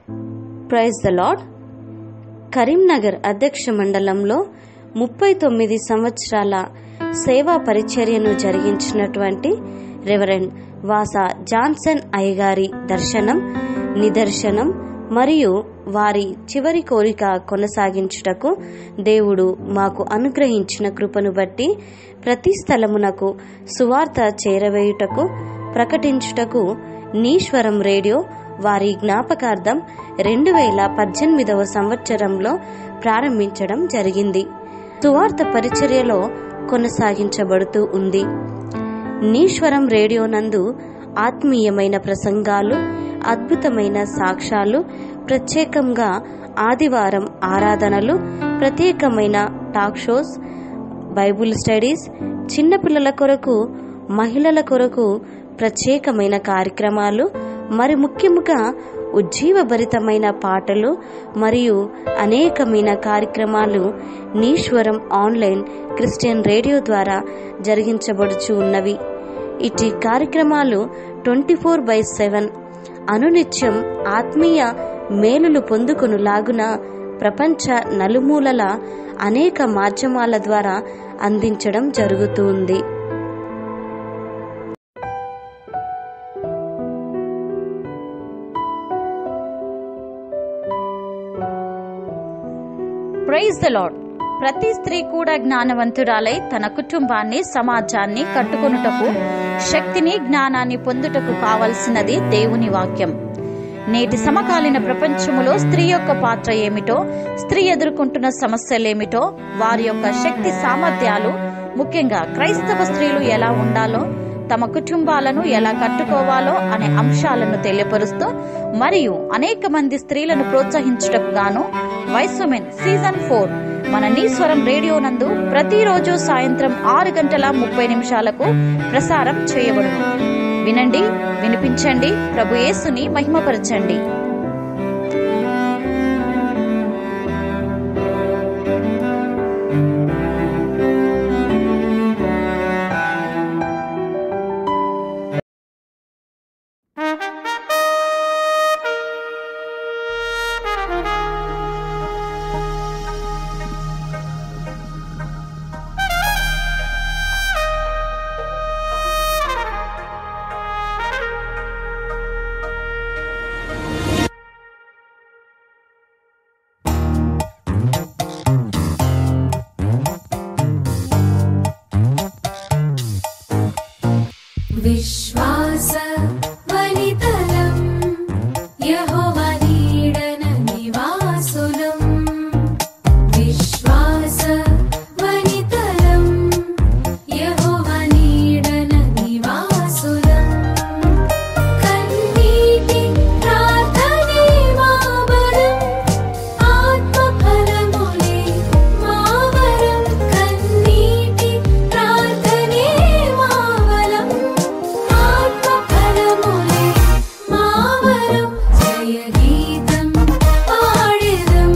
praise the lord Karimnagar అధ్యక్ష మండలంలో ముప్పై తొమ్మిది సంవత్సరాల సేవా పరిచర్యను జరిగించినటువంటి రెవరెండ్ వాసా జాన్సన్ అయ్యగారి దర్శనం నిదర్శనం మరియు వారి చివరి కోరిక కొనసాగించుటకు దేవుడు మాకు అనుగ్రహించిన కృపను బట్టి ప్రతి స్థలమునకు సువార్త చేరవేయుటకు ప్రకటించుటకు నీశ్వరం రేడియో వారి జ్ఞాపకార్థం రెండు వేల పద్దెనిమిదవ సంవత్సరంలో ప్రారంభించడం జరిగింది సువార్త పరిచర్యలో కొనసాగించబడుతూ ఉంది నీశ్వరం రేడియో నందు ఆత్మీయమైన ప్రసంగాలు అద్భుతమైన సాక్ష్యాలు ప్రత్యేకంగా ఆదివారం ఆరాధనలు ప్రత్యేకమైన టాక్ షోస్ బైబుల్ స్టడీస్ చిన్నపిల్లల కొరకు మహిళల కొరకు ప్రత్యేకమైన కార్యక్రమాలు మరి ముఖ్యముగా ఉజ్జీవభరితమైన పాటలు మరియు అనేకమైన కార్యక్రమాలు నీశ్వరం ఆన్లైన్ క్రిస్టియన్ రేడియో ద్వారా జరిగించబడుచు ఉన్నవి ఇటు కార్యక్రమాలు ట్వంటీ ఫోర్ బై సెవెన్ అనునిత్యం ఆత్మీయ మేలులు పొందుకొనులాగున ప్రపంచ నలుమూలల అనేక మాధ్యమాల ద్వారా అందించడం జరుగుతుంది ప్రైజ్ ద లాడ్ ప్రతి స్త్రీ కూడా జ్ఞానవంతురాలై తన కుటుంబాన్ని సమాజాన్ని కట్టుకొనుటకు శక్తిని జ్ఞానాన్ని పొందుటకు కావలసినది దేవుని వాక్యం నేటి సమకాలీన ప్రపంచములో స్త్రీ యొక్క పాత్ర ఏమిటో స్త్రీ ఎదుర్కొంటున్న సమస్యలేమిటో వారి యొక్క శక్తి సామర్థ్యాలు ముఖ్యంగా క్రైస్తవ స్త్రీలు ఎలా ఉండాలో తమ కుటుంబాలను ఎలా కట్టుకోవాలో అనే అంశాలను తెలియపరుస్తూ మరియు అనేక మంది స్త్రీలను ప్రోత్సహించుటకు గాను వైసోమెన్ సీజన్ ఫోర్ మన నీశ్వరం రేడియో నందు ప్రతిరోజు సాయంత్రం ఆరు గంటల ముప్పై నిమిషాలకు ప్రసారం చేయబడును వినండి వినిపించండి ప్రభు యేసుని మహిమపరచండి विश्वास वनितलम् यहोवनीडन निवासुलम् विश्वास वनितलम् यहोवनीडन निवासुलम् कन्नीति प्रार्थने मावरम् आत्मफलमुले मावरम् कन्नीति प्रार्थने मावलम् आत्मफलमुले मावरम् जयगीतम् पाडिदम्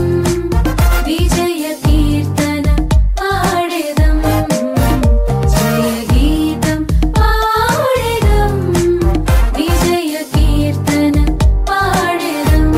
विजयकीर्तन पाडिदम् जयगीतम् पाडिदम् विजयकीर्तन पाडिदम्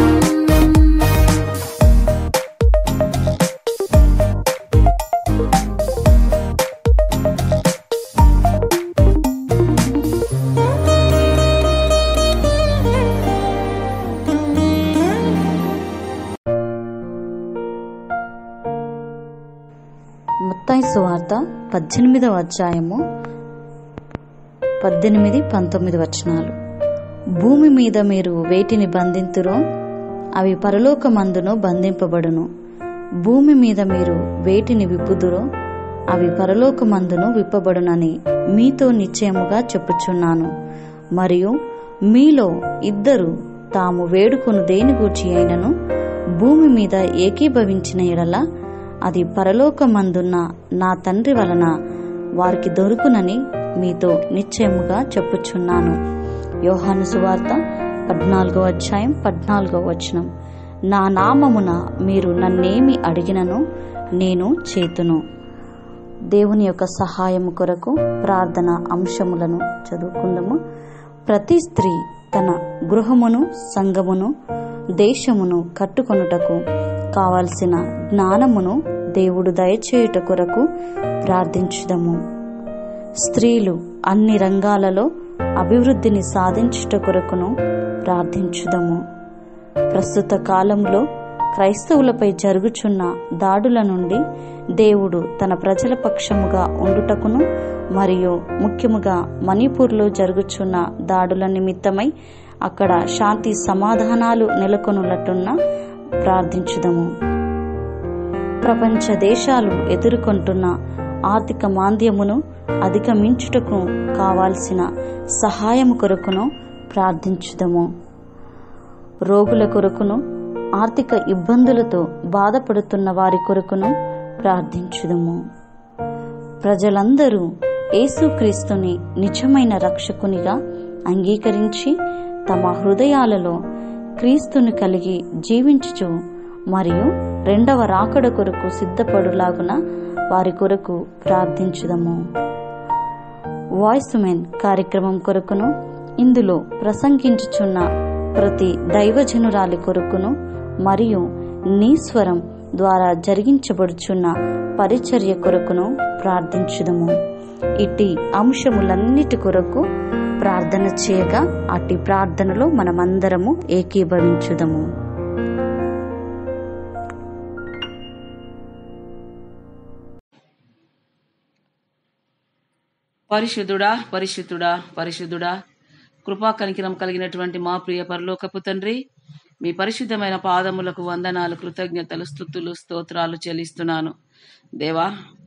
ముత్తాయి సువార్త పద్దెనిమిదవ అధ్యాయము పద్దెనిమిది పంతొమ్మిది వచనాలు భూమి మీద మీరు వేటిని బంధింతురో అవి పరలోకమందును బంధింపబడును భూమి మీద మీరు వేటిని విప్పుదురో అవి పరలోకమందును విప్పబడునని మీతో నిశ్చయముగా చెప్పుచున్నాను మరియు మీలో ఇద్దరు తాము వేడుకొను దేని గూర్చి అయినను భూమి మీద ఏకీభవించిన ఎడల అది పరలోకమందున్న నా తండ్రి వలన వారికి దొరుకునని మీతో నిశ్చయముగా చెప్పుచున్నాను యోహాను సువార్త పద్నాలుగో అధ్యాయం పద్నాలుగో వచనం నా నామమున మీరు నన్నేమి అడిగినను నేను చేతును దేవుని యొక్క సహాయము కొరకు ప్రార్థన అంశములను చదువుకుందాము ప్రతి స్త్రీ తన గృహమును సంఘమును దేశమును కట్టుకొనుటకు కావలసిన జ్ఞానమును దేవుడు దయచేయుట కొరకు ప్రార్థించుదము స్త్రీలు అన్ని రంగాలలో అభివృద్ధిని సాధించుట కొరకును ప్రార్థించుదము ప్రస్తుత కాలంలో క్రైస్తవులపై జరుగుచున్న దాడుల నుండి దేవుడు తన ప్రజల పక్షముగా ఉండుటకును మరియు ముఖ్యముగా మణిపూర్లో జరుగుచున్న దాడుల నిమిత్తమై అక్కడ శాంతి సమాధానాలు నెలకొనున్నట్టున్న ప్రార్థించుదము ప్రపంచ దేశాలు ఎదుర్కొంటున్న ఆర్థిక మాంద్యమును అధిగమించుటకు కావాల్సిన సహాయము కొరకును ప్రార్థించుదము రోగుల కొరకును ఆర్థిక ఇబ్బందులతో బాధపడుతున్న వారి కొరకును ప్రార్థించుదము ప్రజలందరూ యేసుక్రీస్తుని నిజమైన రక్షకునిగా అంగీకరించి తమ హృదయాలలో క్రీస్తుని కలిగి జీవించుచు మరియు రెండవ రాకడ కొరకు సిద్ధపడులాగున వారి కొరకు ప్రార్థించుదము వాయిస్ మెన్ కార్యక్రమం కొరకును ఇందులో ప్రసంగించుచున్న ప్రతి దైవజనురాలి కొరకును మరియు నీస్వరం ద్వారా జరిగించబడుచున్న పరిచర్య కొరకును ప్రార్థించుదము ఇట్టి అంశములన్నిటి కొరకు ప్రార్థన చేయగా అట్టి ప్రార్థనలో మనమందరము ఏకీభవించుదము పరిశుద్ధుడా పరిశుద్ధుడా పరిశుద్ధుడా కృపా కనికిరం కలిగినటువంటి మా ప్రియ పరలోకపు తండ్రి మీ పరిశుద్ధమైన పాదములకు వందనాలు కృతజ్ఞతలు స్థుతులు స్తోత్రాలు చెల్లిస్తున్నాను దేవా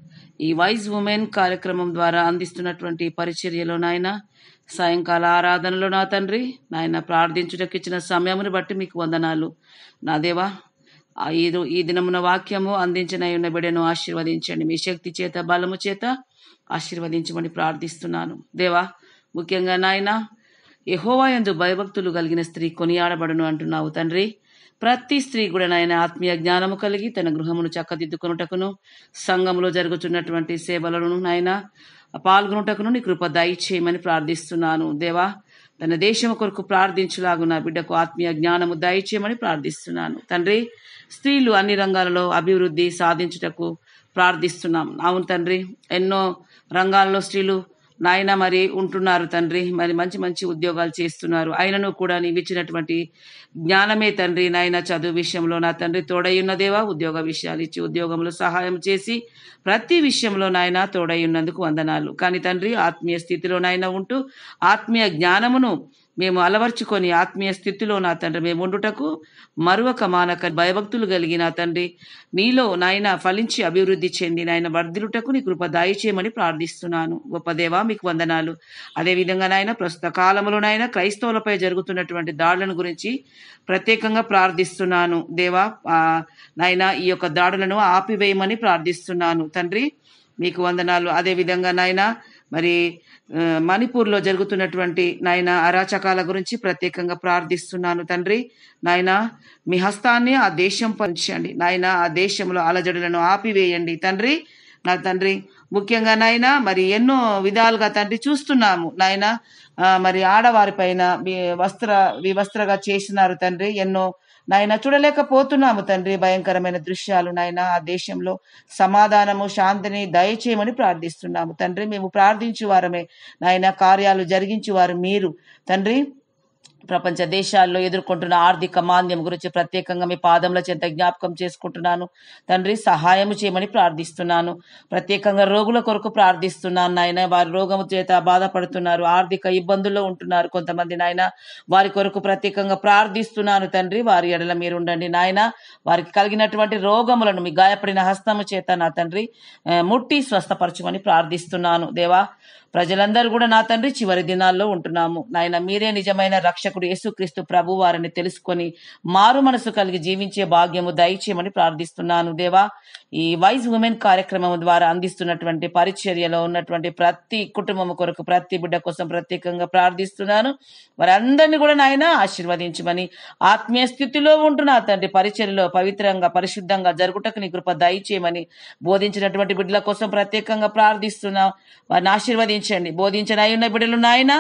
ఈ వైజ్ ఉమెన్ కార్యక్రమం ద్వారా అందిస్తున్నటువంటి పరిచర్యలో నాయన సాయంకాల ఆరాధనలో నా తండ్రి నాయన ప్రార్థించుటకు ఇచ్చిన సమయమును బట్టి మీకు వందనాలు నా దేవా ఆ ఈ రో- ఈ దినమున వాక్యము అందించిన ఉన్న బిడ్డను ఆశీర్వదించండి మీ శక్తి చేత బలము చేత ఆశీర్వదించమని ప్రార్థిస్తున్నాను దేవా ముఖ్యంగా నాయన యెహోవా యందు భయభక్తులు కలిగిన స్త్రీ కొనియాడబడును అంటున్నావు తండ్రి ప్రతి స్త్రీ కూడా నాయన ఆత్మీయ జ్ఞానము కలిగి తన గృహమును చక్కదిద్దుకొనుటకును సంఘములో జరుగుతున్నటువంటి సేవలను నాయన పాల్గొనుటకును నీ కృప దయచేయమని ప్రార్థిస్తున్నాను దేవా తన దేశము కొరకు ప్రార్థించులాగున బిడ్డకు ఆత్మీయ జ్ఞానము దయచేయమని ప్రార్థిస్తున్నాను తండ్రి స్త్రీలు అన్ని రంగాలలో అభివృద్ధి సాధించుటకు ప్రార్థిస్తున్నాం అవును తండ్రి ఎన్నో రంగాల్లో స్త్రీలు నాయన మరి ఉంటున్నారు తండ్రి మరి మంచి మంచి ఉద్యోగాలు చేస్తున్నారు ఆయనను కూడా నీవు ఇచ్చినటువంటి జ్ఞానమే తండ్రి నాయన చదువు విషయంలో నా తండ్రి తోడయ్యున్న దేవా ఉద్యోగ విషయాలు ఇచ్చి ఉద్యోగంలో సహాయం చేసి ప్రతి విషయంలో నాయన తోడయ్యున్నందుకు వందనాలు కానీ తండ్రి ఆత్మీయ స్థితిలో నాయన ఉంటూ ఆత్మీయ జ్ఞానమును మేము అలవర్చుకొని ఆత్మీయ స్థితిలో నా తండ్రి మేము ఉండుటకు మరొక మానక భయభక్తులు కలిగి నా తండ్రి నీలో నాయన ఫలించి అభివృద్ధి చెంది నాయన వర్ధిలుటకు నీ కృప దయచేయమని ప్రార్థిస్తున్నాను గొప్ప దేవా మీకు వందనాలు అదేవిధంగా నాయన ప్రస్తుత కాలంలో నాయన క్రైస్తవులపై జరుగుతున్నటువంటి దాడులను గురించి ప్రత్యేకంగా ప్రార్థిస్తున్నాను దేవా ఆ, నాయన ఈ యొక్క దాడులను ఆపివేయమని ప్రార్థిస్తున్నాను తండ్రి మీకు వందనాలు అదేవిధంగా నాయన మరి ఆ, మణిపూర్లో జరుగుతున్నటువంటి నాయన అరాచకాల గురించి ప్రత్యేకంగా ప్రార్థిస్తున్నాను తండ్రి నాయన మీ హస్తాన్ని ఆ దేశం పంచండి నాయన ఆ దేశంలో అలజడులను ఆపివేయండి తండ్రి నా తండ్రి ముఖ్యంగా నాయన మరి ఎన్నో విధాలుగా తండ్రి చూస్తున్నాము నాయన ఆ, మరి ఆడవారి పైన వస్త్ర వివస్త్రగా చేసినారు తండ్రి ఎన్నో నాయన చూడలేకపోతున్నాము తండ్రి భయంకరమైన దృశ్యాలు నాయన ఆ దేశంలో సమాధానము శాంతిని దయచేయమని ప్రార్థిస్తున్నాము తండ్రి మేము ప్రార్థించు వారమే నాయన కార్యాలు జరిగించు వారు మీరు తండ్రి ప్రపంచ దేశాల్లో ఎదుర్కొంటున్న ఆర్థిక మాంద్యం గురించి ప్రత్యేకంగా మీ పాదముల చెంత జ్ఞాపకం చేసుకుంటున్నాను తండ్రి సహాయం చేయమని ప్రార్థిస్తున్నాను ప్రత్యేకంగా రోగుల కొరకు ప్రార్థిస్తున్నాను నాయన వారి రోగము చేత బాధపడుతున్నారు ఆర్థిక ఇబ్బందుల్లో ఉంటున్నారు కొంతమంది నాయన వారి కొరకు ప్రత్యేకంగా ప్రార్థిస్తున్నాను తండ్రి వారి ఎడల మీరు ఉండండి నాయన వారికి కలిగినటువంటి రోగములను మీ గాయపడిన హస్తము చేత నా తండ్రి ఆ, ముట్టి స్వస్థపరచమని ప్రార్థిస్తున్నాను దేవా ప్రజలందరూ కూడా నా తండ్రి చివరి దినాల్లో ఉంటున్నాము నాయన మీరే నిజమైన రక్షకుడు యేసుక్రీస్తు ప్రభు వారిని తెలుసుకొని మారు మనసు కలిగి జీవించే భాగ్యము దయచేయమని ప్రార్థిస్తున్నాను దేవా ఈ వైజ్ ఉమెన్ కార్యక్రమం ద్వారా అందిస్తున్నటువంటి పరిచర్యలో ఉన్నటువంటి ప్రతి కుటుంబం కొరకు ప్రతి బిడ్డ కోసం ప్రత్యేకంగా ప్రార్థిస్తున్నాను వారందరినీ కూడా నాయన ఆశీర్వదించమని ఆత్మీయ స్థితిలో ఉంటున్న తండ్రి పరిచర్యలో పవిత్రంగా పరిశుద్ధంగా జరుగుటకు నీ కృప దయచేయమని బోధించినటువంటి బిడ్డల కోసం ప్రత్యేకంగా ప్రార్థిస్తున్నాం వారిని ఆశీర్వదించండి బోధించిన అయి ఉన్న బిడ్డలు నాయన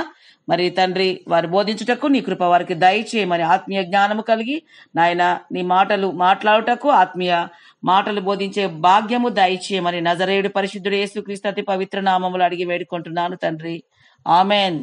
మరి తండ్రి వారు బోధించుటకు నీ కృప వారికి దయచేయమని ఆత్మీయ జ్ఞానము కలిగి నాయన నీ మాటలు మాట్లాడుటకు ఆత్మీయ మాటలు బోధించే భాగ్యము దయచేయమని నజరేయుడు పరిశుద్ధుడు యేసుక్రీస్తు అతి పవిత్ర నామములు అడిగి వేడుకుంటున్నాను తండ్రి ఆమెన్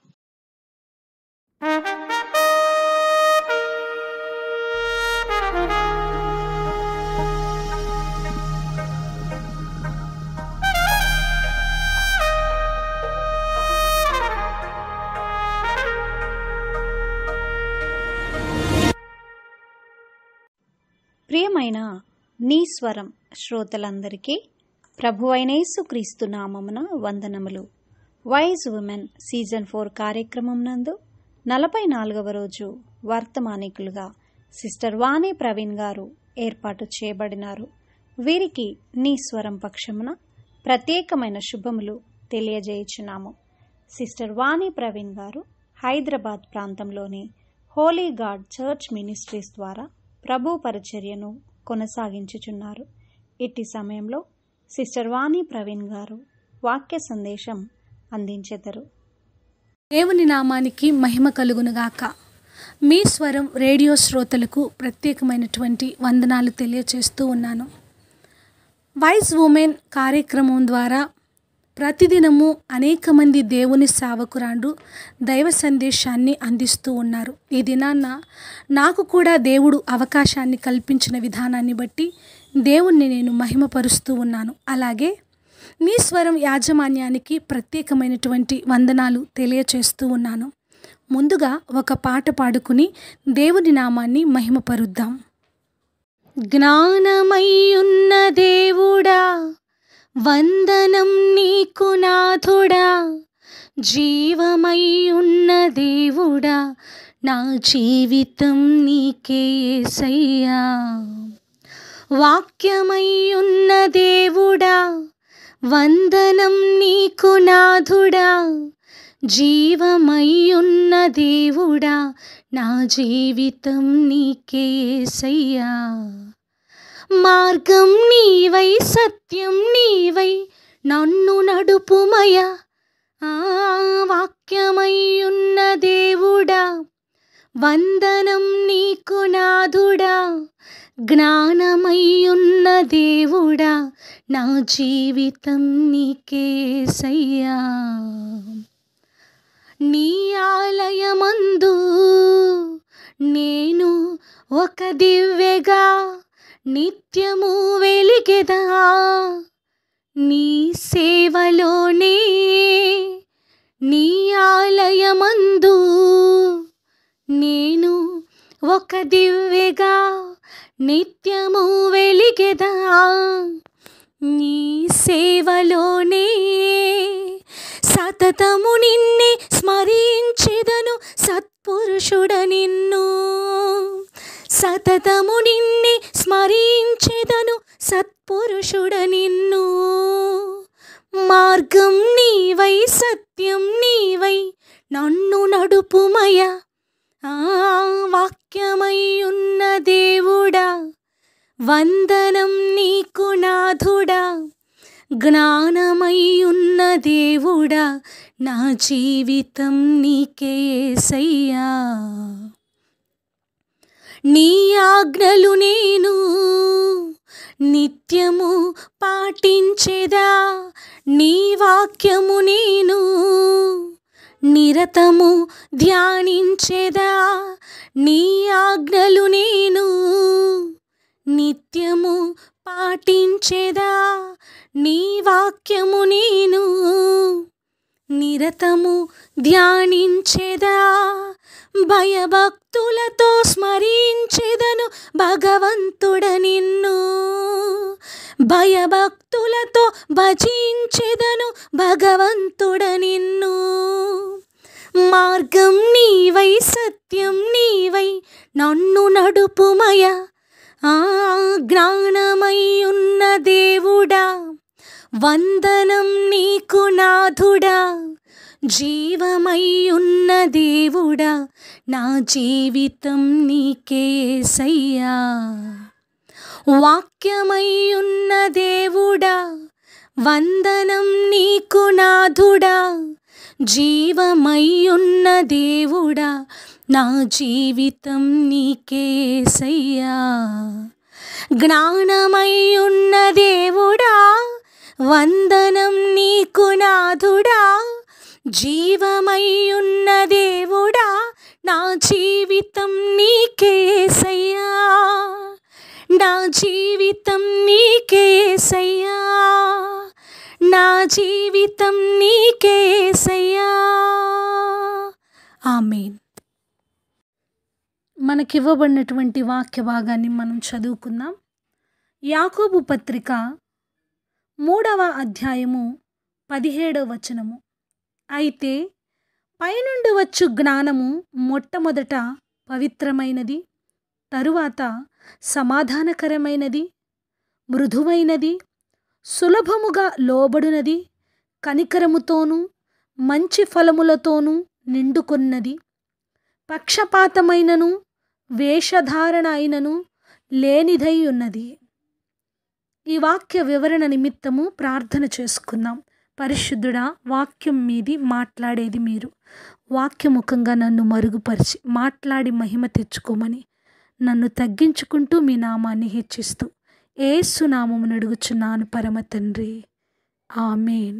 ప్రియమైన నీ స్వరం శ్రోతలందరికీ ప్రభు అయిన యేసుక్రీస్తు నామమున వందనములు వైజ్ ఉమెన్ సీజన్ ఫోర్ కార్యక్రమం నందు నలభై నాలుగవ రోజు వర్తమానికులుగా సిస్టర్ వాణి ప్రవీణ్ గారు ఏర్పాటు చేయబడినారు వీరికి నీ స్వరం పక్షమున ప్రత్యేకమైన శుభములు తెలియజేయుచున్నాము సిస్టర్ వాణి ప్రవీణ్ గారు హైదరాబాద్ ప్రాంతంలోని హోలీ గాడ్ చర్చ్ మినిస్ట్రీస్ ద్వారా ప్రభు పరిచర్యను కొనసాగించుచున్నారు ఇట్టి సమయంలో సిస్టర్ వాణి ప్రవీణ్ గారు వాక్య సందేశం అందించెదరు దేవుని నామానికి మహిమ కలుగునుగాక మీ స్వరం రేడియో శ్రోతలకు ప్రత్యేకమైనటువంటి వందనాలు తెలియచేస్తూ ఉన్నాను వైస్ ఉమెన్ కార్యక్రమం ద్వారా ప్రతిదినము అనేక మంది దేవుని సేవకురాండ్రు దైవ సందేశాన్ని అందిస్తూ ఉన్నారు ఈ దినాన్న నాకు కూడా దేవుడు అవకాశాన్ని కల్పించిన విధానాన్ని బట్టి దేవుణ్ణి నేను మహిమపరుస్తూ ఉన్నాను అలాగే మీ స్వరం యాజమాన్యానికి ప్రత్యేకమైనటువంటి వందనాలు తెలియచేస్తూ ఉన్నాను ముందుగా ఒక పాట పాడుకుని దేవుని నామాన్ని మహిమపరుద్దాం జ్ఞానమయ్యున్న దేవుడా వందనం నీకు నాథుడా జీవమయ్యున్న దేవుడా నా జీవితం నీకే యేసయ్యా వాక్యమయ్యున్న దేవుడా వందనం నీకు నాథుడా జీవమయ్యున్న దేవుడా నా జీవితం నీకే యేసయ్యా మార్గం నీవై సత్యం నీవై నన్ను నడుపుమయ ఆ వాక్యమయ్యున్న దేవుడా వందనం నీకు నాథుడా జ్ఞానమయ్యున్న దేవుడా నా జీవితం నీకేసయ్యా నీ ఆలయమందు నేను ఒక దివ్యగా నిత్యము వెలిగెదా నీ సేవలోనే నీ ఆలయమందు నేను ఒక దివ్యగా నిత్యము వెలిగెదా నీ సేవలోనే సతతము నిన్నే స్మరించెదను సత్పురుషుడ నిన్ను సతతము నిన్నే స్మరించెదను సత్పురుషుడ నిన్ను మార్గం నీవై సత్యం నీవై నన్ను నడుపుమయ ఆ వాక్యమై ఉన్న దేవుడా వందనం నీకు నాథుడా జ్ఞానమై ఉన్న దేవుడా నా జీవితం నీకేసయ్యా నీ ఆజ్ఞలు నేను నిత్యము పాటించేదా నీ వాక్యము నేను నిరతము ధ్యానించేదా నీ ఆజ్ఞలు నేను నిత్యము పాటించేదా నీ వాక్యము నేను నిరతము ధ్యానించేదా భయభక్తులతో స్మరించెదను భగవంతుడ నిన్ను భయభక్తులతో భజించెదను భగవంతుడ నిన్ను మార్గం నీవై సత్యం నీవై నన్ను నడుపుమయ ఆ జ్ఞానమై ఉన్న దేవుడా వందనం నీకు నాథుడా జీవమై ఉన్న దేవుడా నా జీవితం నీకేసయ్యా వాక్యమై ఉన్న దేవుడా వందనం నీకు నాథుడా జీవమయ్యున్న దేవుడా నా జీవితం నీకేసయ్యా జ్ఞానమయ్యున్న దేవుడా వందనం నీకు నాథుడా జీవమయ్యున్న దేవుడా నా జీవితం నీకేసయ్యా నా జీవితం నీకేసయ్యా నా జీవితం నీకేసయ్యా ఆమెన్ మనకివ్వబడినటువంటి వాక్య భాగాన్ని మనం చదువుకుందాం యాకోబు పత్రిక మూడవ అధ్యాయము పదిహేడవ వచనము అయితే పైనుండి వచ్చు జ్ఞానము మొట్టమొదట పవిత్రమైనది తరువాత సమాధానకరమైనది మృదువైనది సులభముగా లోబడినది కనికరముతోనూ మంచి ఫలములతోనూ నిండుకొన్నది పక్షపాతమైనను వేషధారణ అయినను లేనిదై ఉన్నది ఈ వాక్య వివరణ నిమిత్తము ప్రార్థన చేసుకుందాం పరిశుద్ధుడా వాక్యం మీది మాట్లాడేది మీరు వాక్యముఖంగా నన్ను మరుగుపరిచి మాట్లాడి మహిమ తెచ్చుకోమని నన్ను తగ్గించుకుంటూ మీ నామాన్ని హెచ్చిస్తూ ఏసు నామమును అడుగుచున్నాను పరమ తండ్రి ఆమెన్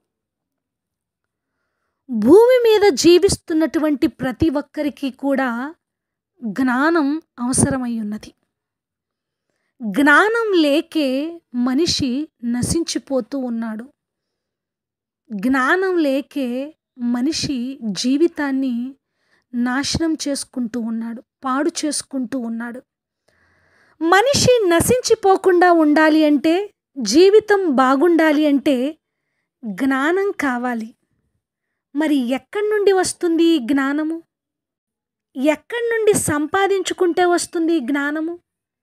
భూమి మీద జీవిస్తున్నటువంటి ప్రతి ఒక్కరికి కూడా జ్ఞానం అవసరమై ఉన్నది జ్ఞానం లేకే మనిషి నశించిపోతూ ఉన్నాడు జ్ఞానం లేకే మనిషి జీవితాన్ని నాశనం చేసుకుంటూ ఉన్నాడు పాడు చేసుకుంటూ ఉన్నాడు మనిషి నశించిపోకుండా ఉండాలి అంటే జీవితం బాగుండాలి అంటే జ్ఞానం కావాలి మరి ఎక్కడి నుండి వస్తుంది ఈ జ్ఞానము ఎక్కడి నుండి సంపాదించుకుంటే వస్తుంది ఈ జ్ఞానము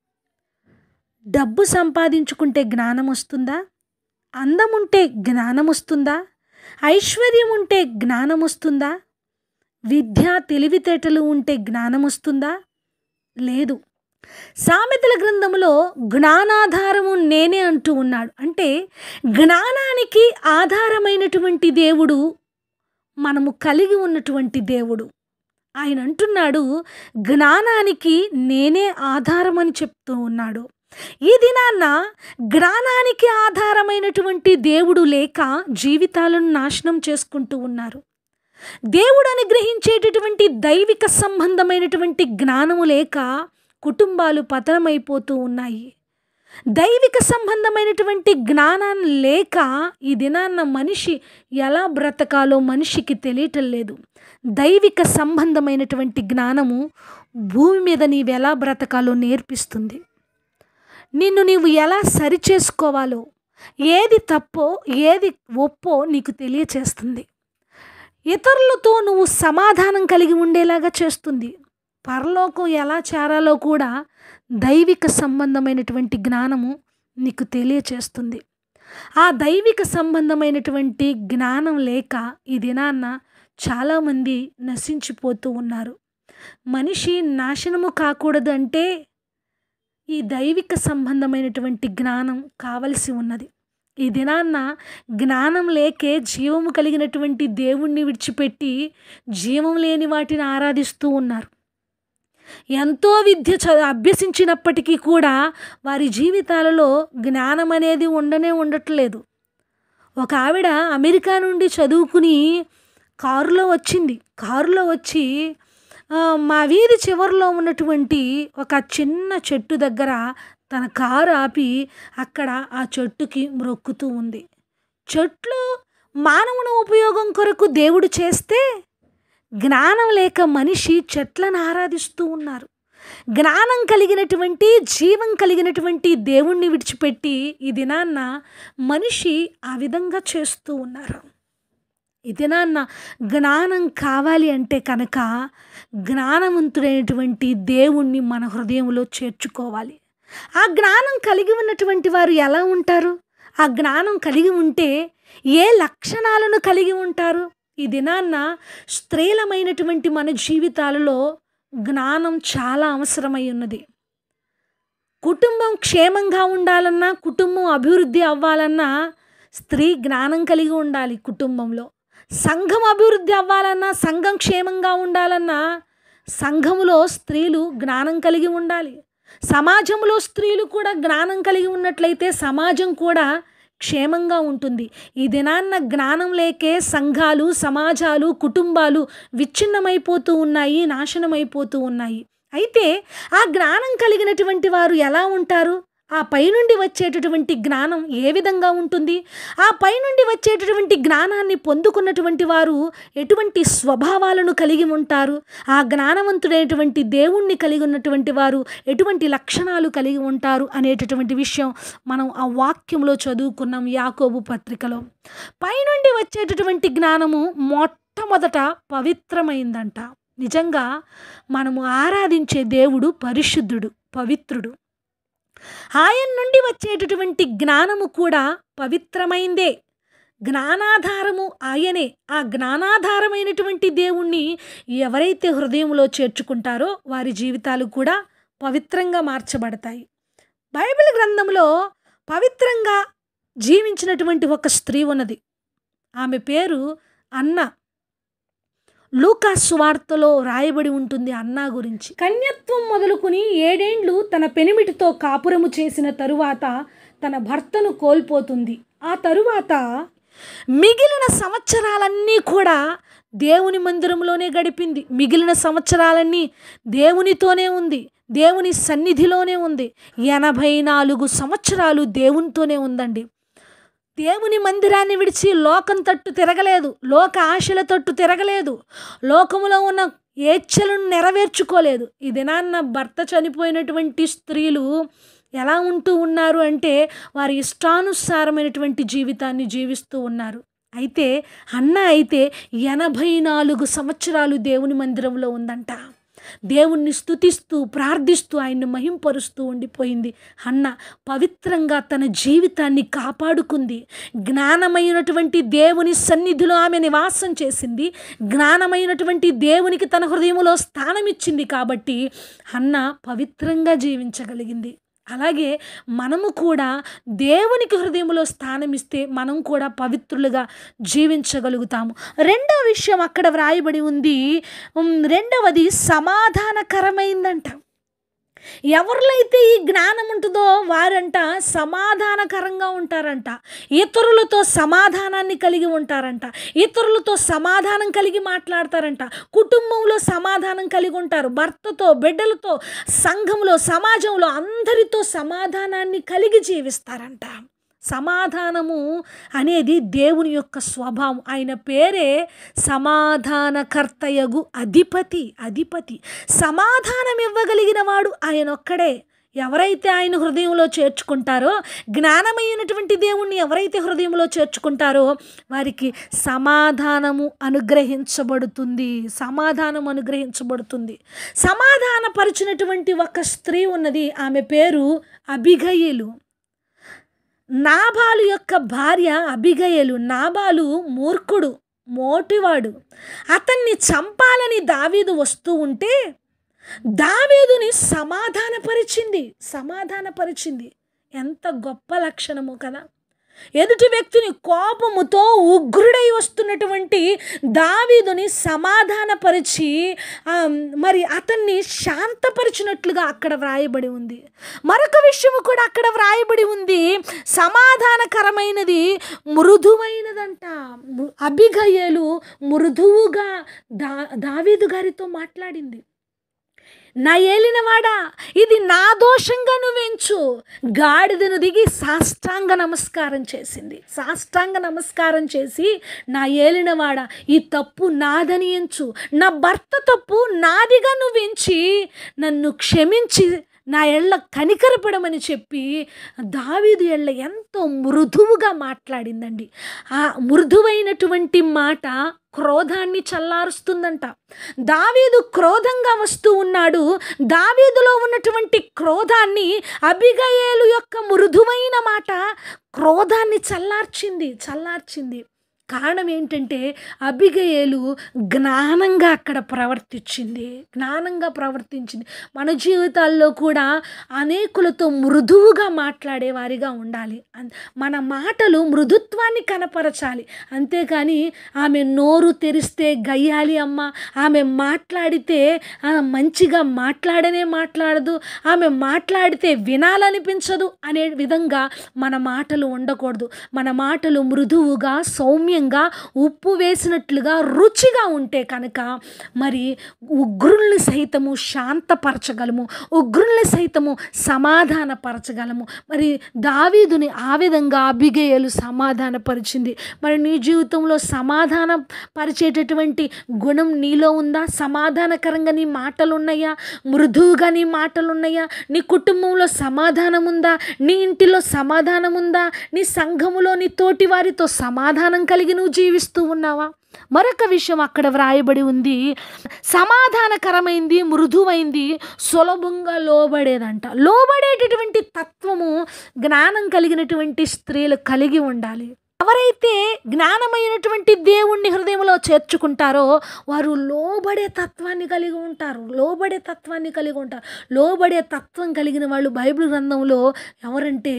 డబ్బు సంపాదించుకుంటే జ్ఞానం వస్తుందా అందం ఉంటే జ్ఞానం వస్తుందా ఐశ్వర్యం ఉంటే జ్ఞానం వస్తుందా విద్య తెలివితేటలు ఉంటే జ్ఞానం వస్తుందా లేదు సామెతల గ్రంథములో జ్ఞానాధారము నేనే అంటూ ఉన్నాడు అంటే జ్ఞానానికి ఆధారమైనటువంటి దేవుడు మనము కలిగి ఉన్నటువంటి దేవుడు ఆయన అంటున్నాడు జ్ఞానానికి నేనే ఆధారం అని చెప్తూ ఉన్నాడు ఈ దినాన్న జ్ఞానానికి ఆధారమైనటువంటి దేవుడు లేక జీవితాలను నాశనం చేసుకుంటూ ఉన్నారు దేవుడు అనుగ్రహించేటటువంటి దైవిక సంబంధమైనటువంటి జ్ఞానము లేక కుటుంబాలు పతనమైపోతూ ఉన్నాయి దైవిక సంబంధమైనటువంటి జ్ఞానం లేక ఈ దినాన్న మనిషి ఎలా బ్రతకాలో మనిషికి తెలియటం లేదు దైవిక సంబంధమైనటువంటి జ్ఞానము భూమి మీద నీవెలా బ్రతకాలో నేర్పిస్తుంది నిన్ను నీవు ఎలా సరిచేసుకోవాలో ఏది తప్పో ఏది ఒప్పో నీకు తెలియచేస్తుంది ఇతరులతో నువ్వు సమాధానం కలిగి ఉండేలాగా చేస్తుంది పరలోకం ఎలా చేరాలో కూడా దైవిక సంబంధమైనటువంటి జ్ఞానము నీకు తెలియచేస్తుంది ఆ దైవిక సంబంధమైనటువంటి జ్ఞానం లేక ఈ దినాన్న చాలామంది నశించిపోతూ ఉన్నారు మనిషి నాశనము కాకూడదు అంటే ఈ దైవిక సంబంధమైనటువంటి జ్ఞానం కావలసి ఉన్నది ఈ దినాన్న జ్ఞానం లేకే జీవము కలిగినటువంటి దేవుణ్ణి విడిచిపెట్టి జీవం లేని వాటిని ఆరాధిస్తూ ఉన్నారు ఎంతో విద్య చ అభ్యసించినప్పటికీ కూడా వారి జీవితాలలో జ్ఞానం అనేది ఉండనే ఉండట్లేదు ఒక ఆవిడ అమెరికా నుండి చదువుకుని కారులో వచ్చింది కారులో వచ్చి ఆ, మా వీధి చివరిలో ఉన్నటువంటి ఒక చిన్న చెట్టు దగ్గర తన కారు ఆపి అక్కడ ఆ చెట్టుకి మ్రొక్కుతూ ఉంది చెట్లు మానవుని ఉపయోగం కొరకు దేవుడు చేస్తే జ్ఞానం లేక మనిషి చెట్లను ఆరాధిస్తూ ఉన్నారు జ్ఞానం కలిగినటువంటి జీవం కలిగినటువంటి దేవుణ్ణి విడిచిపెట్టి ఈ దినాన్న మనిషి ఆ విధంగా చేస్తూ ఉన్నారు ఈ దినాన్న జ్ఞానం కావాలి అంటే కనుక జ్ఞానవంతుడైనటువంటి దేవుణ్ణి మన హృదయంలో చేర్చుకోవాలి ఆ జ్ఞానం కలిగి ఉన్నటువంటి వారు ఎలా ఉంటారు ఆ జ్ఞానం కలిగి ఉంటే ఏ లక్షణాలను కలిగి ఉంటారు ఈ దినాన్న స్త్రీలమైనటువంటి మన జీవితాలలో జ్ఞానం చాలా అవసరమై ఉన్నది కుటుంబం క్షేమంగా ఉండాలన్నా కుటుంబం అభివృద్ధి అవ్వాలన్నా స్త్రీ జ్ఞానం కలిగి ఉండాలి కుటుంబంలో సంఘం అభివృద్ధి అవ్వాలన్నా సంఘం క్షేమంగా ఉండాలన్నా సంఘములో స్త్రీలు జ్ఞానం కలిగి ఉండాలి సమాజంలో స్త్రీలు కూడా జ్ఞానం కలిగి ఉన్నట్లయితే సమాజం కూడా క్షేమంగా ఉంటుంది ఈ దినాన్న జ్ఞానం లేకే సంఘాలు సమాజాలు కుటుంబాలు విచ్ఛిన్నమైపోతూ ఉన్నాయి నాశనమైపోతూ ఉన్నాయి అయితే ఆ జ్ఞానం కలిగినటువంటి వారు ఎలా ఉంటారు ఆ పైనుండి వచ్చేటటువంటి జ్ఞానం ఏ విధంగా ఉంటుంది ఆ పైనుండి వచ్చేటటువంటి జ్ఞానాన్ని పొందుకున్నటువంటి వారు ఎటువంటి స్వభావాలను కలిగి ఉంటారు ఆ జ్ఞానవంతుడైనటువంటి దేవుణ్ణి కలిగి ఉన్నటువంటి వారు ఎటువంటి లక్షణాలు కలిగి ఉంటారు అనేటటువంటి విషయం మనం ఆ వాక్యంలో చదువుకున్నాం యాకోబు పత్రికలో పైనుండి వచ్చేటటువంటి జ్ఞానము మొట్టమొదట పవిత్రమైందంట నిజంగా మనము ఆరాధించే దేవుడు పరిశుద్ధుడు పవిత్రుడు ఆయన నుండి వచ్చేటటువంటి జ్ఞానము కూడా పవిత్రమైందే జ్ఞానాధారము ఆయనే ఆ జ్ఞానాధారమైనటువంటి దేవుణ్ణి ఎవరైతే హృదయంలో చేర్చుకుంటారో వారి జీవితాలు కూడా పవిత్రంగా మార్చబడతాయి బైబిల్ గ్రంథంలో పవిత్రంగా జీవించినటువంటి ఒక స్త్రీ ఉన్నది ఆమె పేరు అన్న లూకా సువార్తలో రాయబడి ఉంటుంది అన్నా గురించి కన్యత్వం మొదలుకుని ఏడేండ్లు తన పెనిమిటితో కాపురము చేసిన తరువాత తన భర్తను కోల్పోతుంది ఆ తరువాత మిగిలిన సంవత్సరాలన్నీ కూడా దేవుని మందిరంలోనే గడిపింది మిగిలిన సంవత్సరాలన్నీ దేవునితోనే ఉంది దేవుని సన్నిధిలోనే ఉంది ఎనభై నాలుగు సంవత్సరాలు దేవునితోనే ఉందండి దేవుని మందిరాన్ని విడిచి లోకం తట్టు తిరగలేదు లోక ఆశల తట్టు తిరగలేదు లోకములో ఉన్న ఏచ్ఛలను నెరవేర్చుకోలేదు ఈ దినాన్న భర్త చనిపోయినటువంటి స్త్రీలు ఎలా ఉంటూ ఉన్నారు అంటే వారి ఇష్టానుసారమైనటువంటి జీవితాన్ని జీవిస్తూ ఉన్నారు అయితే అన్న అయితే ఎనభై నాలుగు సంవత్సరాలు దేవుని మందిరంలో ఉందంట దేవుణ్ణి స్తుతిస్తూ ప్రార్థిస్తూ ఆయన్ని మహింపరుస్తూ ఉండిపోయింది అన్న పవిత్రంగా తన జీవితాన్ని కాపాడుకుంది జ్ఞానమైనటువంటి దేవుని సన్నిధిలో ఆమె నివాసం చేసింది జ్ఞానమైనటువంటి దేవునికి తన హృదయంలో స్థానం ఇచ్చింది కాబట్టి అన్న పవిత్రంగా జీవించగలిగింది అలాగే మనము కూడా దేవునికి హృదయంలో స్థానం ఇస్తే మనం కూడా పవిత్రులుగా జీవించగలుగుతాము రెండో విషయం అక్కడ వ్రాయబడి ఉంది ఉమ్, రెండవది సమాధానకరమైందంట ఎవరిలో అయితే ఈ జ్ఞానం ఉంటుందో వారంట సమాధానకరంగా ఉంటారంట ఇతరులతో సమాధానాన్ని కలిగి ఉంటారంట ఇతరులతో సమాధానం కలిగి మాట్లాడతారంట కుటుంబంలో సమాధానం కలిగి ఉంటారు భర్తతో బిడ్డలతో సంఘంలో సమాజంలో అందరితో సమాధానాన్ని కలిగి జీవిస్తారంట సమాధానము అనేది దేవుని యొక్క స్వభావం ఆయన పేరే సమాధానకర్తయగు అధిపతి అధిపతి సమాధానం ఇవ్వగలిగిన వాడు ఆయన ఒక్కడే ఎవరైతే ఆయన హృదయంలో చేర్చుకుంటారో జ్ఞానమైనటువంటి దేవుణ్ణి ఎవరైతే హృదయంలో చేర్చుకుంటారో వారికి సమాధానము అనుగ్రహించబడుతుంది సమాధానం అనుగ్రహించబడుతుంది సమాధానపరిచినటువంటి ఒక స్త్రీ ఉన్నది ఆమె పేరు అభిగయిలు నాబాలు యొక్క భార్య అబిగయలు నాబాలు మూర్ఖుడు మోటివాడు అతన్ని చంపాలని దావీదు వస్తూ ఉంటే దావీదుని సమాధానపరిచింది సమాధానపరిచింది ఎంత గొప్ప లక్షణము కదా ఎదుటి వ్యక్తిని కోపముతో ఉగ్రుడై వస్తున్నటువంటి దావీదుని సమాధానపరిచి ఆ, మరి అతన్ని శాంతపరిచినట్లుగా అక్కడ వ్రాయబడి ఉంది మరొక విషయము కూడా అక్కడ వ్రాయబడి ఉంది సమాధానకరమైనది మృదువైనదంట ము- అబిగయలు మృదువుగా దా దావీదు గారితో మాట్లాడింది నా ఏలినవాడా ఇది నా దోషంగా నువ్వెంచు గాడిదను దిగి సాష్టాంగ నమస్కారం చేసింది సాష్టాంగ నమస్కారం చేసి నా ఏలినవాడా ఈ తప్పు నాదని ఎంచు నా భర్త తప్పు నాదిగా నువ్వెంచి నన్ను క్షమించి నా ఎళ్ళ కనికరపడమని చెప్పి దావీదు ఎళ్ళ ఎంతో మృదువుగా మాట్లాడిందండి ఆ మృదువైనటువంటి మాట క్రోధాన్ని చల్లారుస్తుందంట దావీదు క్రోధంగా వస్తూ ఉన్నాడు దావీదులో ఉన్నటువంటి క్రోధాన్ని అబిగయేలు యొక్క మృదువైన మాట క్రోధాన్ని చల్లార్చింది చల్లార్చింది కారణం ఏంటంటే అబిగయేలు జ్ఞానంగా అక్కడ ప్రవర్తించింది జ్ఞానంగా ప్రవర్తించింది మన జీవితాల్లో కూడా అనేకులతో మృదువుగా మాట్లాడే వారిగా ఉండాలి అన్- మన మాటలు మృదుత్వాన్ని కనపరచాలి అంతేకాని ఆమె నోరు తెరిస్తే గయ్యాలి అమ్మ ఆమె మాట్లాడితే ఆ, మంచిగా మాట్లాడనే మాట్లాడదు ఆమె మాట్లాడితే వినాలనిపించదు అనే విధంగా మన మాటలు ఉండకూడదు మన మాటలు మృదువుగా సౌమ్యంగా ఉప్పు వేసినట్లుగా రుచిగా ఉంటే కనుక మరి ఉగ్రుల్ని సైతము శాంతపరచగలము ఉగ్రుల్ని సైతము సమాధానపరచగలము మరి దావీదుని ఆ విధంగా అబిగేయలు సమాధానపరిచింది మరి నీ జీవితంలో సమాధాన పరిచేటటువంటి గుణం నీలో ఉందా సమాధానకరంగా నీ మాటలు ఉన్నాయా మృదువుగా నీ మాటలు ఉన్నాయా నీ కుటుంబంలో సమాధానం ఉందా నీ ఇంటిలో సమాధానం ఉందా నీ సంఘములో నీ తోటి వారితో సమాధానం కలిగి నువ్వు జీవిస్తూ ఉన్నావా మరొక విషయం అక్కడ వ్రాయబడి ఉంది సమాధానకరమైంది మృదువైంది సులభంగా లోబడేదంట లోబడేటటువంటి తత్వము జ్ఞానం కలిగినటువంటి స్త్రీలు కలిగి ఉండాలి ఎవరైతే జ్ఞానమైనటువంటి దేవుణ్ణి హృదయంలో చేర్చుకుంటారో వారు లోబడే తత్వాన్ని కలిగి ఉంటారు లోబడే తత్వాన్ని కలిగి ఉంటారు లోబడే తత్వం కలిగిన వాళ్ళు బైబిల్ గ్రంథంలో ఎవరంటే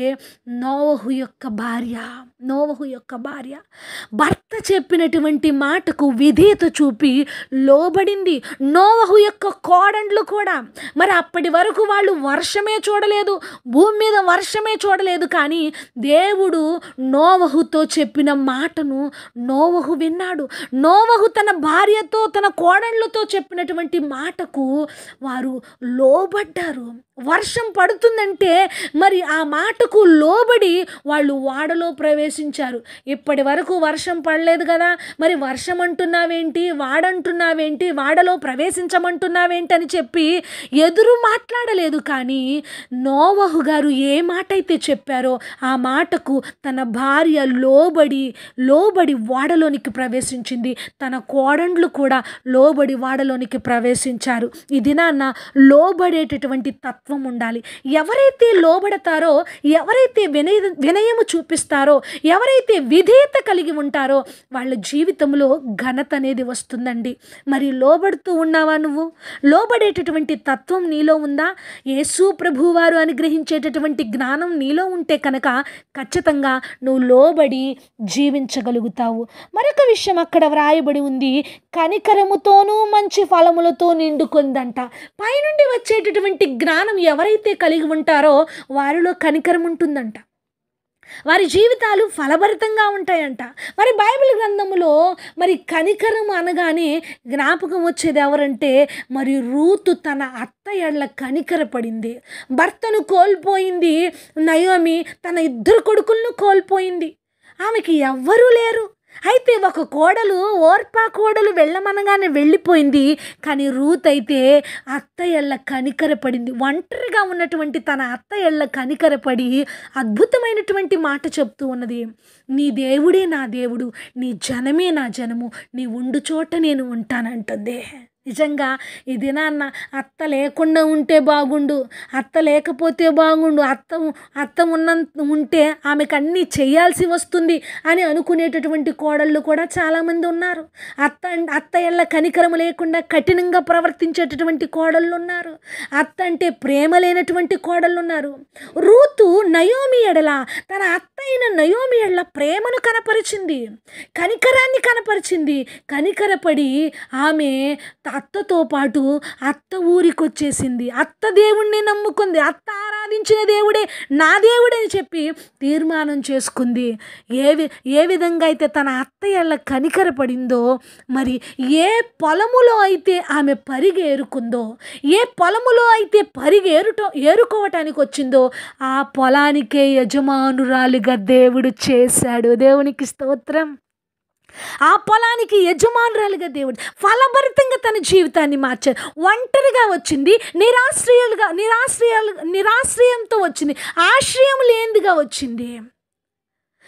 నోవహు యొక్క భార్య నోవహు యొక్క భార్య భర్త చెప్పినటువంటి మాటకు విధేయత చూపి లోబడింది నోవహు యొక్క కోడండ్లు కూడా మరి అప్పటి వరకు వాళ్ళు వర్షమే చూడలేదు భూమి మీద వర్షమే చూడలేదు కానీ దేవుడు నోవహుతో చెప్పిన మాటను నోవహు విన్నాడు నోవహు తన భార్యతో తన కోడళ్ళతో చెప్పినటువంటి మాటకు వారు లోబడ్డారు వర్షం పడుతుందంటే మరి ఆ మాటకు లోబడి వాళ్ళు వాడలో ప్రవేశించారు ఇప్పటి వరకు వర్షం పడలేదు కదా మరి వర్షం అంటున్నావేంటి వాడంటున్నావేంటి వాడలో ప్రవేశించమంటున్నావేంటి అని చెప్పి ఎదురు మాట్లాడలేదు కానీ నోవహు గారు ఏ మాట అయితే చెప్పారో ఆ మాటకు తన భార్య లోబడి లోబడి వాడలోనికి ప్రవేశించింది తన కోడండ్లు కూడా లోబడి వాడలోనికి ప్రవేశించారు ఈ దినాన్న లోబడేటటువంటి తత్వం ఉండాలి ఎవరైతే లోబడతారో ఎవరైతే వినయ వినయము చూపిస్తారో ఎవరైతే విధేయత కలిగి ఉంటారో వాళ్ళ జీవితంలో ఘనత అనేది వస్తుందండి మరి లోబడుతూ ఉన్నావా నువ్వు లోబడేటటువంటి తత్వం నీలో ఉందా యేసు ప్రభువారు అనుగ్రహించేటటువంటి జ్ఞానం నీలో ఉంటే కనుక ఖచ్చితంగా నువ్వు లోబడి జీవించగలుగుతావు మరొక విషయం అక్కడ వ్రాయబడి ఉంది కనికరముతోనూ మంచి ఫలములతో నిండుకుందంట పైనుండి వచ్చేటటువంటి జ్ఞానం ఎవరైతే కలిగి ఉంటారో వారిలో కనికరం ఉంటుందంట వారి జీవితాలు ఫలభరితంగా ఉంటాయంట మరి బైబిల్ గ్రంథములో మరి కనికరం అనగానే జ్ఞాపకం వచ్చేది ఎవరంటే మరి రూతు తన అత్త ఎడ్ల కనికరపడింది భర్తను కోల్పోయింది నయోమి తన ఇద్దరు కొడుకులను కోల్పోయింది ఆమెకి ఎవ్వరూ లేరు అయితే ఒక కోడలు ఓర్పా కోడలు వెళ్ళమనగానే వెళ్ళిపోయింది కానీ రూత్ అయితే అత్త ఎళ్ళ కనికరపడింది ఒంటరిగా ఉన్నటువంటి తన అత్త ఎళ్ళ కనికరపడి అద్భుతమైనటువంటి మాట చెప్తూ ఉన్నది నీ దేవుడే నా దేవుడు నీ జనమే నా జనము నీ ఉండు చోట నేను ఉంటానంటుంది నిజంగా ఈ దినాన్న అత్త లేకుండా ఉంటే బాగుండు అత్త లేకపోతే బాగుండు అత్త అత్త ఉన్నంత ఉంటే ఆమెకు అన్నీ చేయాల్సి వస్తుంది అని అనుకునేటటువంటి కోడళ్ళు కూడా చాలామంది ఉన్నారు అత్త అత్త ఎల్ల కనికరం లేకుండా కఠినంగా ప్రవర్తించేటటువంటి కోడళ్ళు ఉన్నారు అత్త అంటే ప్రేమ లేనటువంటి కోడళ్ళు ఉన్నారు రూతు నయోమి ఎడల తన అత్త అయిన నయోమి ఎడల ప్రేమను కనపరిచింది కనికరాన్ని కనపరిచింది కనికరపడి ఆమె అత్తతో పాటు అత్త ఊరికి వచ్చేసింది అత్త దేవుణ్ణి నమ్ముకుంది అత్త ఆరాధించిన దేవుడే నా దేవుడని చెప్పి తీర్మానం చేసుకుంది ఏ వి ఏ విధంగా అయితే తన అత్త ఎళ్ళ కనికరపడిందో మరి ఏ పొలములో అయితే ఆమె పరిగి ఏరుకుందో ఏ పొలములో అయితే పరిగి ఏరుట ఏరుకోవటానికి వచ్చిందో ఆ పొలానికే యజమానురాలిగా దేవుడు చేశాడు దేవునికి స్తోత్రం ఆ పొలానికి యజమానురాలుగా దేవుడు ఫలభరితంగా తన జీవితాన్ని మార్చారు ఒంటరిగా వచ్చింది నిరాశ్రయాలుగా నిరాశ్రయాలు నిరాశ్రయంతో వచ్చింది ఆశ్రయం లేనిదిగా వచ్చింది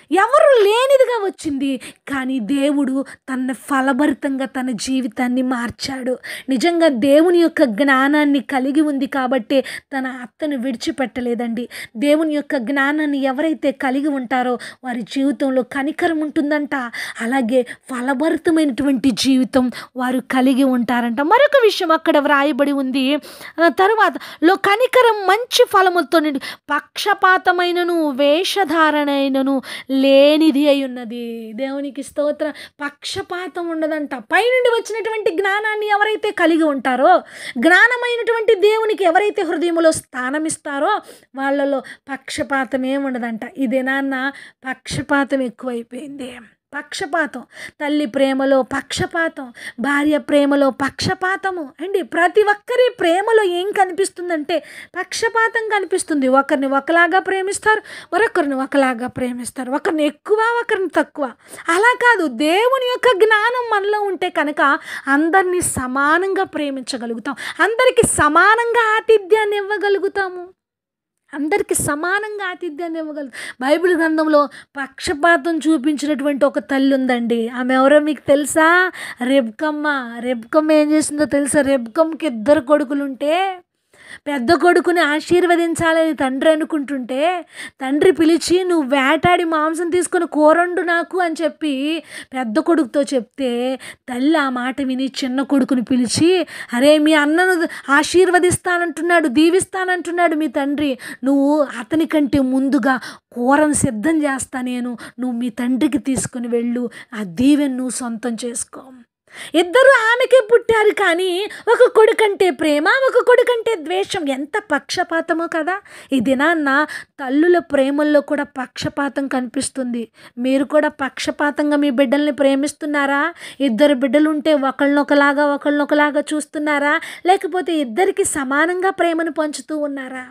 ఎవరు లేనిదిగా వచ్చింది కానీ దేవుడు తన ఫలభరితంగా తన జీవితాన్ని మార్చాడు నిజంగా దేవుని యొక్క జ్ఞానాన్ని కలిగి ఉంది కాబట్టే తన అత్తను విడిచిపెట్టలేదండి దేవుని యొక్క జ్ఞానాన్ని ఎవరైతే కలిగి ఉంటారో వారి జీవితంలో కనికరం ఉంటుందంట అలాగే ఫలభరితమైనటువంటి జీవితం వారు కలిగి ఉంటారంట మరొక విషయం అక్కడ వ్రాయబడి ఉంది ఆ తర్వాత లో కనికరం మంచి ఫలములతో నిండి పక్షపాతమైనను వేషధారణైనను లేనిది అయి ఉన్నది దేవునికి స్తోత్ర పక్షపాతం ఉండదంట పైనుండి వచ్చినటువంటి జ్ఞానాన్ని ఎవరైతే కలిగి ఉంటారో జ్ఞానమైనటువంటి దేవునికి ఎవరైతే హృదయంలో స్థానం ఇస్తారో వాళ్ళలో పక్షపాతం ఏమి ఉండదంట ఇదే నాన్న పక్షపాతం ఎక్కువైపోయింది పక్షపాతం తల్లి ప్రేమలో పక్షపాతం భార్య ప్రేమలో పక్షపాతము అండి ప్రతి ఒక్కరి ప్రేమలో ఏం కనిపిస్తుందంటే పక్షపాతం కనిపిస్తుంది ఒకరిని ఒకలాగా ప్రేమిస్తారు మరొకరిని ఒకలాగా ప్రేమిస్తారు ఒకరిని ఎక్కువ ఒకరిని తక్కువ అలా కాదు దేవుని యొక్క జ్ఞానం మనలో ఉంటే కనుక అందరినీ సమానంగా ప్రేమించగలుగుతాం అందరికీ సమానంగా ఆతిథ్యాన్ని ఇవ్వగలుగుతాము అందరికీ సమానంగా ఆతిథ్యాన్ని ఇవ్వగలదు బైబిల్ గ్రంథంలో పక్షపాతం చూపించినటువంటి ఒక తల్లి ఉందండి ఆమె ఎవరో మీకు తెలుసా రెబ్కమ్మ రెబ్కమ్మ ఏం చేసిందో తెలుసా రెబ్కమ్మకి ఇద్దరు కొడుకులుంటే పెద్ద కొడుకుని ఆశీర్వదించాలని తండ్రి అనుకుంటుంటే తండ్రి పిలిచి నువ్వు వేటాడి మాంసం తీసుకొని కూరండు నాకు అని చెప్పి పెద్ద కొడుకుతో చెప్తే తల్లి ఆ మాట విని చిన్న కొడుకుని పిలిచి అరే మీ అన్నను ఆశీర్వదిస్తానంటున్నాడు దీవిస్తానంటున్నాడు మీ తండ్రి నువ్వు అతని కంటే ముందుగా కూరను సిద్ధం చేస్తా నేను నువ్వు మీ తండ్రికి తీసుకుని వెళ్ళు ఆ దీవెని నువ్వు సొంతం చేసుకో ఇద్దరు ఆమెకే పుట్టారు కానీ ఒక కొడుకంటే ప్రేమ ఒక కొడుకంటే ద్వేషం ఎంత పక్షపాతమో కదా ఈ దినాన్న తల్లుల ప్రేమల్లో కూడా పక్షపాతం కనిపిస్తుంది మీరు కూడా పక్షపాతంగా మీ బిడ్డల్ని ప్రేమిస్తున్నారా ఇద్దరు బిడ్డలు ఉంటే ఒకళ్ళనొకలాగా ఒకళ్ళనొకలాగా చూస్తున్నారా లేకపోతే ఇద్దరికి సమానంగా ప్రేమను పంచుతూ ఉన్నారా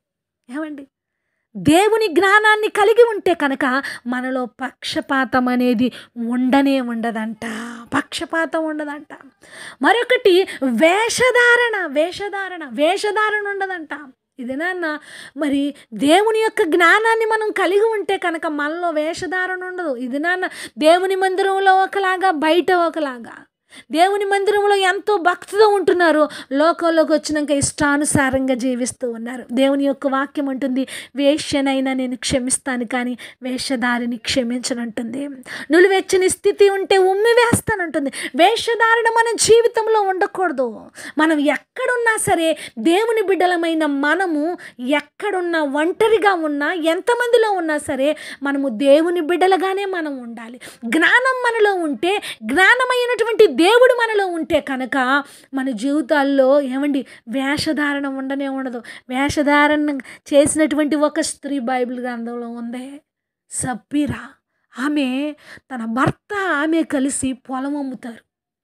ఏమండి దేవుని జ్ఞానాన్ని కలిగి ఉంటే కనుక మనలో పక్షపాతం అనేది ఉండనే ఉండదంట పక్షపాతం ఉండదంట మరొకటి వేషధారణ వేషధారణ వేషధారణ ఉండదంట ఇది నాన్న మరి దేవుని యొక్క జ్ఞానాన్ని మనం కలిగి ఉంటే కనుక మనలో వేషధారణ ఉండదు ఇది నాన్న దేవుని మందిరంలో ఒకలాగా బయట ఒకలాగా దేవుని మందిరంలో ఎంతో భక్తితో ఉంటున్నారు లోకంలోకి వచ్చినాక ఇష్టానుసారంగా జీవిస్తూ ఉన్నారు దేవుని యొక్క వాక్యం ఉంటుంది వేష్యనైనా నేను క్షమిస్తాను కానీ వేషధారిని క్షమించనంటుంది నులివెచ్చని స్థితి ఉంటే ఉమ్మి వేస్తానంటుంది వేషధారణ మన జీవితంలో ఉండకూడదు మనం ఎక్కడున్నా సరే దేవుని బిడ్డలమైన మనము ఎక్కడున్నా ఒంటరిగా ఉన్నా ఎంతమందిలో ఉన్నా సరే మనము దేవుని బిడ్డలుగానే మనం ఉండాలి జ్ఞానం మనలో ఉంటే జ్ఞానమైనటువంటి దేవుడు మనలో ఉంటే కనుక మన జీవితాల్లో ఏమండి వేషధారణ ఉండనే ఉండదు వేషధారణ చేసినటువంటి ఒక స్త్రీ బైబిల్ గ్రంథంలో ఉంది సబ్బీరా ఆమె తన భర్త ఆమె కలిసి పొలం అమ్ముతారు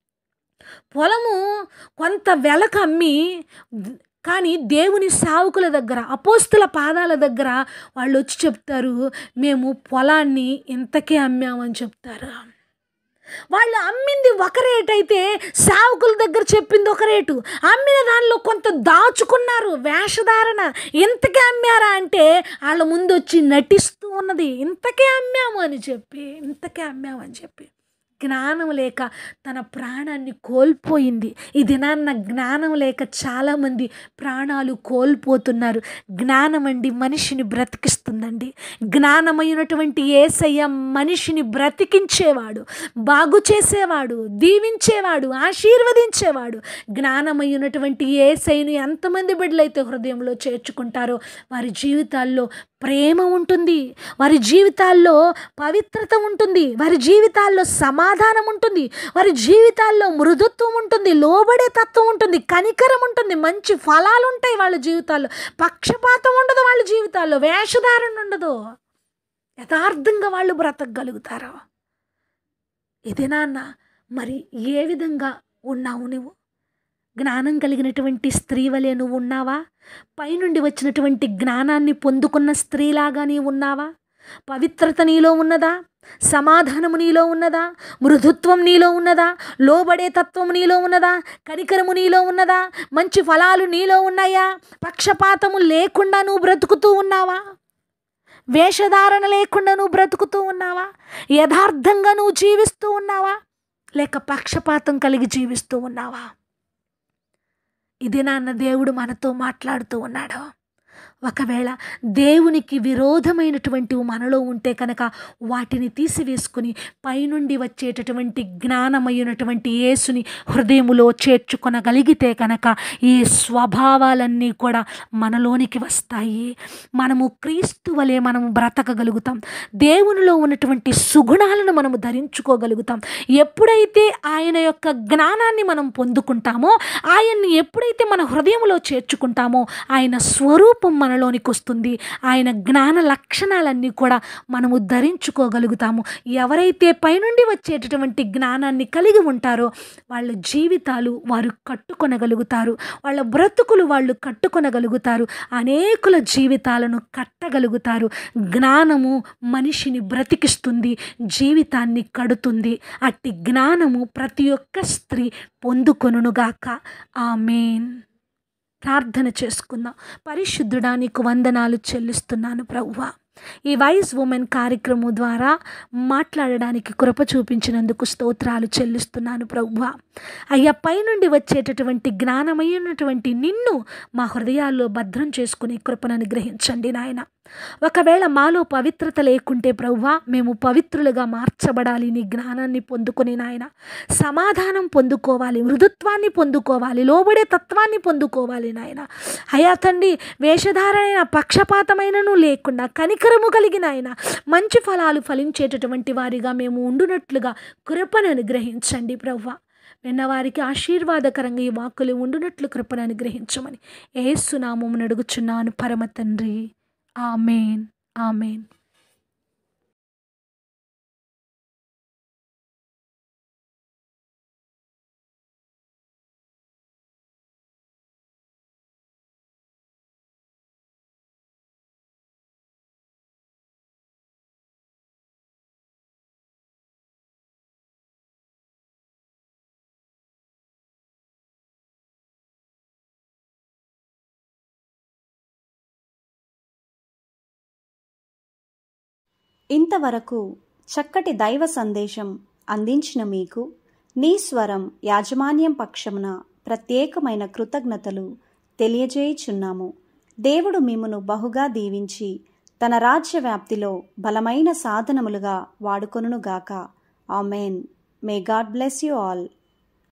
పొలము కొంత వెలకు అమ్మి కానీ దేవుని సావుకుల దగ్గర అపోస్తుల పాదాల దగ్గర వాళ్ళు వచ్చి చెప్తారు మేము పొలాన్ని ఇంతకే అమ్మామని చెప్తారు వాళ్ళు అమ్మింది ఒక రేట్ అయితే సావుకుల దగ్గర చెప్పింది ఒక రేటు అమ్మిన దానిలో కొంత దాచుకున్నారు వేషధారణ ఇంతకే అమ్మారా అంటే వాళ్ళ ముందు వచ్చి నటిస్తూ ఉన్నది ఇంతకే అమ్మాము అని చెప్పి ఇంతకే అమ్మాము అని చెప్పి జ్ఞానం లేక తన ప్రాణాన్ని కోల్పోయింది ఈ దినాన్న జ్ఞానం లేక చాలామంది ప్రాణాలు కోల్పోతున్నారు జ్ఞానం అండి మనిషిని బ్రతికిస్తుందండి జ్ఞానమైనటువంటి ఏసయ్య మనిషిని బ్రతికించేవాడు బాగు చేసేవాడు దీవించేవాడు ఆశీర్వదించేవాడు జ్ఞానమైనటువంటి ఏసైను ఎంతమంది బిడ్డలైతే హృదయంలో చేర్చుకుంటారో వారి జీవితాల్లో ప్రేమ ఉంటుంది వారి జీవితాల్లో పవిత్రత ఉంటుంది వారి జీవితాల్లో సమాధానం ఉంటుంది వారి జీవితాల్లో మృదుత్వం ఉంటుంది లోబడే తత్వం ఉంటుంది కనికరం ఉంటుంది మంచి ఫలాలు ఉంటాయి వాళ్ళ జీవితాల్లో పక్షపాతం ఉండదు వాళ్ళ జీవితాల్లో వేషధారణ ఉండదు యథార్థంగా వాళ్ళు బ్రతకగలుగుతారు ఇదే నాన్న మరి ఏ విధంగా ఉన్నావు నువ్వు జ్ఞానం కలిగినటువంటి స్త్రీ వలె నువ్వు ఉన్నావా పైనుండి వచ్చినటువంటి జ్ఞానాన్ని పొందుకున్న స్త్రీలాగా నీవు ఉన్నావా పవిత్రత నీలో ఉన్నదా సమాధానము నీలో ఉన్నదా మృదుత్వం నీలో ఉన్నదా లోబడే తత్వం నీలో ఉన్నదా కనికరము నీలో ఉన్నదా మంచి ఫలాలు నీలో ఉన్నాయా పక్షపాతము లేకుండా నువ్వు బ్రతుకుతూ ఉన్నావా వేషధారణ లేకుండా నువ్వు బ్రతుకుతూ ఉన్నావా యథార్థంగా నువ్వు జీవిస్తూ ఉన్నావా లేక పక్షపాతం కలిగి జీవిస్తూ ఉన్నావా ఇది నాన్న దేవుడు మనతో మాట్లాడుతూ ఉన్నాడు ఒకవేళ దేవునికి విరోధమైనటువంటివి మనలో ఉంటే కనుక వాటిని తీసివేసుకుని పైనుండి వచ్చేటటువంటి జ్ఞానమైనటువంటి యేసుని హృదయములో చేర్చుకొనగలిగితే కనుక ఈ స్వభావాలన్నీ కూడా మనలోనికి వస్తాయి మనము క్రీస్తు వలె మనము బ్రతకగలుగుతాం దేవునిలో ఉన్నటువంటి సుగుణాలను మనము ధరించుకోగలుగుతాం ఎప్పుడైతే ఆయన యొక్క జ్ఞానాన్ని మనం పొందుకుంటామో ఆయన్ని ఎప్పుడైతే మన హృదయంలో చేర్చుకుంటామో ఆయన స్వరూపం మనలోనికి వస్తుంది ఆయన జ్ఞాన లక్షణాలన్నీ కూడా మనము ధరించుకోగలుగుతాము ఎవరైతే పైనుండి వచ్చేటటువంటి జ్ఞానాన్ని కలిగి ఉంటారో వాళ్ళ జీవితాలు వారు కట్టుకొనగలుగుతారు వాళ్ళ బ్రతుకులు వాళ్ళు కట్టుకొనగలుగుతారు అనేకుల జీవితాలను కట్టగలుగుతారు జ్ఞానము మనిషిని బ్రతికిస్తుంది జీవితాన్ని కడుతుంది అట్టి జ్ఞానము ప్రతి ఒక్క స్త్రీ పొందుకొనుగాక ఆమెన్ ప్రార్థన చేసుకుందాం పరిశుద్ధుడా నీకు వందనాలు చెల్లిస్తున్నాను ప్రభువా ఈ వైస్ ఉమెన్ కార్యక్రమం ద్వారా మాట్లాడడానికి కృప చూపించినందుకు స్తోత్రాలు చెల్లిస్తున్నాను ప్రభువా అయ్యా పైనుండి వచ్చేటటువంటి జ్ఞానమైనటువంటి నిన్ను మా హృదయాల్లో భద్రం చేసుకునే కృపను అనుగ్రహించండి నాయన ఒకవేళ మాలో పవిత్రత లేకుంటే ప్రవ్వా మేము పవిత్రులుగా మార్చబడాలి నీ జ్ఞానాన్ని పొందుకుని నాయన సమాధానం పొందుకోవాలి మృదుత్వాన్ని పొందుకోవాలి లోబడే తత్వాన్ని పొందుకోవాలి నాయన అయా తండ్రి వేషధారైన పక్షపాతమైనను లేకుండా కనికరము కలిగిన ఆయన మంచి ఫలాలు ఫలించేటటువంటి వారిగా మేము ఉండునట్లుగా కృపను అనుగ్రహించండి ప్రవ్వా విన్నవారికి ఆశీర్వాదకరంగా ఈ వాక్కులు ఉండునట్లు కృపను అనుగ్రహించమని ఏసునామమును అడుగుచున్నాను పరమ తండ్రి ఆమెన్ ఆమెన్ ఇంతవరకు చక్కటి దైవ సందేశం అందించిన మీకు నీ స్వరం యాజమాన్యం పక్షమున ప్రత్యేకమైన కృతజ్ఞతలు తెలియజేయుచున్నాము దేవుడు మిమ్మును బహుగా దీవించి తన రాజ్య వ్యాప్తిలో బలమైన సాధనములుగా వాడుకొనుగాక amen may God bless you all